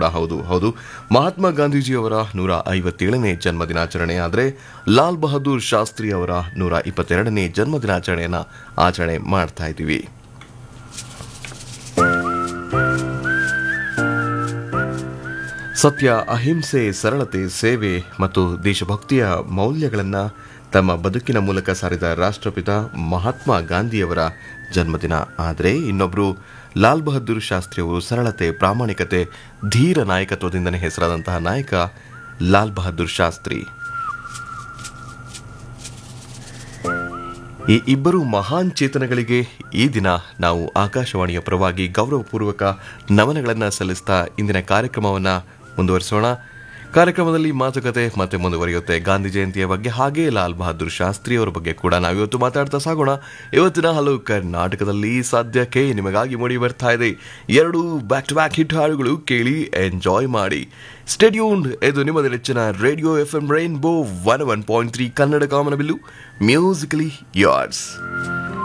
ಕೂಡ ಹೌದು ಹೌದು ಮಹಾತ್ಮ ಗಾಂಧೀಜಿಯವರ ನೂರ ಐವತ್ತೇಳನೇ ಜನ್ಮ ದಿನಾಚರಣೆ ಆದರೆ ಲಾಲ್ ಬಹದ್ದೂರ್ ಶಾಸ್ತ್ರಿ ಅವರ ನೂರ ಇಪ್ಪತ್ತೆರಡನೇ ಜನ್ಮ ದಿನಾಚರಣೆಯನ್ನು ಆಚರಣೆ ಮಾಡ್ತಾ ಇದ್ದೀವಿ ಸತ್ಯ ಅಹಿಂಸೆ ಸರಳತೆ ಸೇವೆ ಮತ್ತು ದೇಶಭಕ್ತಿಯ ಮೌಲ್ಯಗಳನ್ನು ತಮ್ಮ ಬದುಕಿನ ಮೂಲಕ ಸಾರಿದ ರಾಷ್ಟ್ರಪಿತ ಮಹಾತ್ಮ ಗಾಂಧಿಯವರ ಜನ್ಮದಿನ ಆದರೆ ಇನ್ನೊಬ್ಬರು ಲಾಲ್ ಬಹದ್ದೂರ್ ಶಾಸ್ತ್ರಿ ಅವರು ಸರಳತೆ ಪ್ರಾಮಾಣಿಕತೆ ಧೀರ ನಾಯಕತ್ವದಿಂದನೇ ಹೆಸರಾದಂತಹ ನಾಯಕ ಲಾಲ್ ಬಹದ್ದೂರ್ ಶಾಸ್ತ್ರಿ ಈ ಇಬ್ಬರು ಮಹಾನ್ ಚೇತನಗಳಿಗೆ ಈ ದಿನ ನಾವು ಆಕಾಶವಾಣಿಯ ಪರವಾಗಿ ಗೌರವಪೂರ್ವಕ ನಮನಗಳನ್ನು ಸಲ್ಲಿಸ್ತಾ ಇಂದಿನ ಕಾರ್ಯಕ್ರಮವನ್ನು ಮುಂದುವರಿಸೋಣ ಕಾರ್ಯಕ್ರಮದಲ್ಲಿ ಮಾತುಕತೆ ಮತ್ತೆ ಮುಂದುವರಿಯುತ್ತೆ ಗಾಂಧಿ ಜಯಂತಿಯ ಬಗ್ಗೆ ಹಾಗೆ ಲಾಲ್ ಬಹದ್ದೂರ್ ಶಾಸ್ತ್ರಿ ಅವರ ಬಗ್ಗೆ ಕೂಡ ನಾವಿವತ್ತು ಮಾತಾಡ್ತಾ ಸಾಗೋಣ ಇವತ್ತಿನ ಹಲವು ಕರ್ನಾಟಕದಲ್ಲಿ ಸದ್ಯಕ್ಕೆ ನಿಮಗಾಗಿ ಮೂಡಿ ಬರ್ತಾ ಇದೆ ಎರಡು ಬ್ಯಾಕ್ ಟು ಬ್ಯಾಕ್ ಹಿಟ್ ಹಾಡುಗಳು ಕೇಳಿ ಎಂಜಾಯ್ ಮಾಡಿ ಸ್ಟೇಡ್ಯೂನ್ ಇದು ನಿಮ್ಮದ ನೆಚ್ಚಿನ radio F M rainbow one one point three Kannada ಕಾಮನಬಿಲ್ಲು ಮ್ಯೂಸಿಕಲಿ ಯಾರ್ಸ್